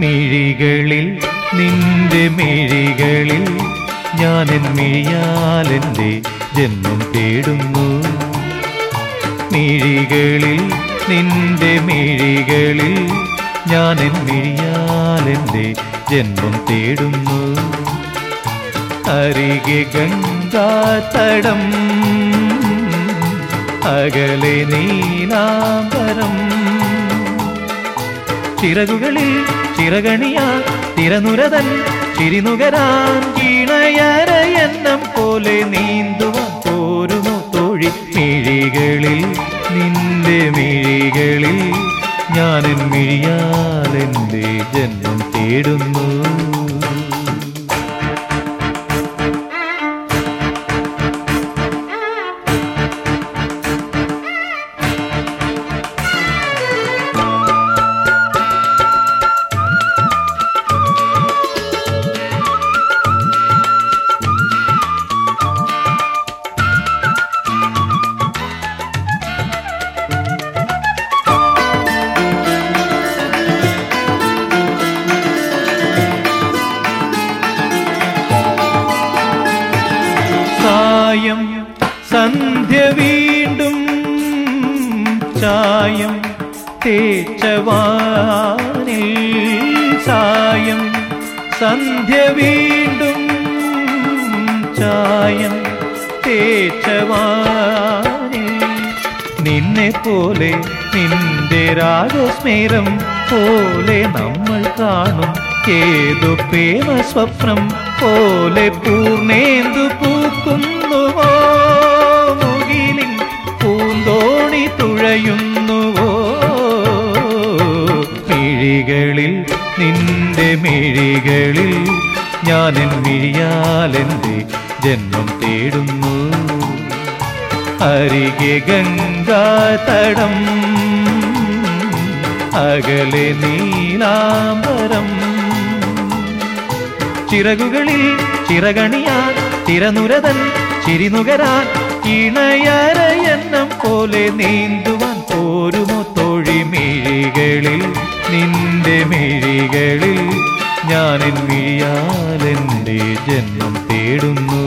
മിഴികളിൽ നിന്റെ മിഴികളിൽ ഞാനെൻ മിഴിയാലെൻ്റെ ജന്മം തേടുന്നു മിഴികളിൽ നിന്റെ മിഴികളിൽ ഞാനെൻ മിഴിയാലെൻ്റെ ജന്മം തേടുന്നു അരികെ ഗംഗാതടം അകലെ നീലാംബരം ചിറകുകളിൽ ചിറകണിയാ തിരനുരതൻ ചിരിനുകരാൻ ചീണയരയെന്നം പോലെ നീന്തുവാൻ പോരുമോ തോഴി മിഴികളിൽ നിന്റെ മിഴികളിൽ ഞാനെൻ മിഴിയാലെൻ്റെ ജന്മം തേടുന്നു സായം സന്ധ്യ വീണ്ടും ചായം തേച്ചവാനിൽ സായം സന്ധ്യ വീണ്ടും ചായം തേച്ചവാനിൽ നിന്നെ പോലെ നിന്റെ രാഗസ്മേരം പോലെ നമ്മൾ കാണും ഏതു പ്രേമ സ്വപ്നം പോലെ പൂർണേന്തു പൂക്കുന്നുവോ മുകിലിൻ പൂന്തോണി തുഴയുന്നുവോ മിഴികളിൽ നിന്റെ മിഴികളിൽ ഞാനെൻ മിഴിയാലെൻ്റെ ജന്മം തേടുന്നു അരികെ ഗംഗാതടം അകലെ നീലാംബരം ചിറകുകളിൽ ചിറകണിയാൻ തിരനുരതൻ ചിരിനുകരാൻ ഇണയരയെന്നം പോലെ നീന്തുവാൻ പോരുമോ തോഴി മിഴികളിൽ നിന്റെ മിഴികളിൽ ഞാനെൻ മിഴിയാലെൻ്റെ ജന്മം തേടുന്നു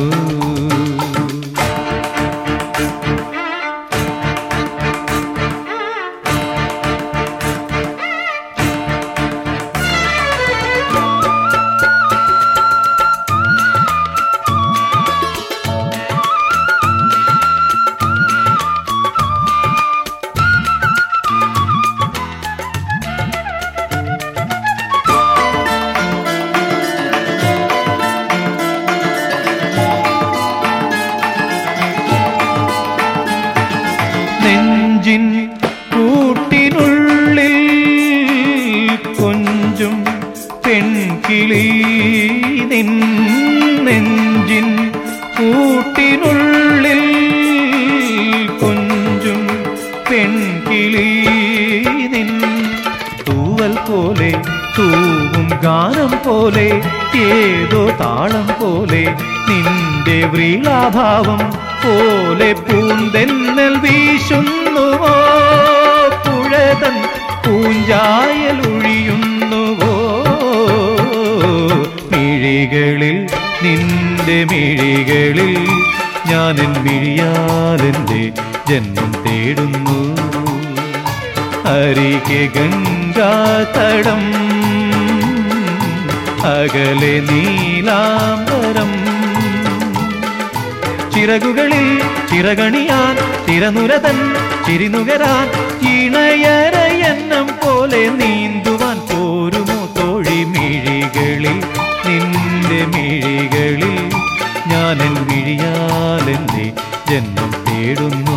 നെഞ്ചിൻ കൂട്ടിനുള്ളിൽ കൊഞ്ചും പെൺകിളി നിൻ നെഞ്ചിൻ കൂട്ടിനുള്ളിൽ കൊഞ്ചും പെൺകിളി നിൻ തൂവൽ പോലെ തൂവും ഗാനം പോലെ ഏതോ താളം പോലെ നിന്റെ വ്രീളാഭാവം പോലെ പൂന്തെന്നൽ വീശുന്നുവോ പുഴതൻ പൂഞ്ചായൽ ഒഴിയുന്നുവോ മിഴികളിൽ നിന്റെ മിഴികളിൽ ഞാനെൻ മിഴിയാലെൻ്റെ ജന്മം തേടുന്നു അരികെ ഗംഗാതടം അകലെ നീലാംബരം ചിറകുകളിൽ ചിറകണിയാൻ തിരനുരതൻ ചിരിനുകരാൻ ഇണയരയെന്നം പോലെ നീന്തുവാൻ പോരുമോ തോഴി മിഴികളിൽ നിന്റെ മിഴികളിൽ ഞാനെൻ മിഴിയാലെന്നെ ജന്മം തേടുന്നു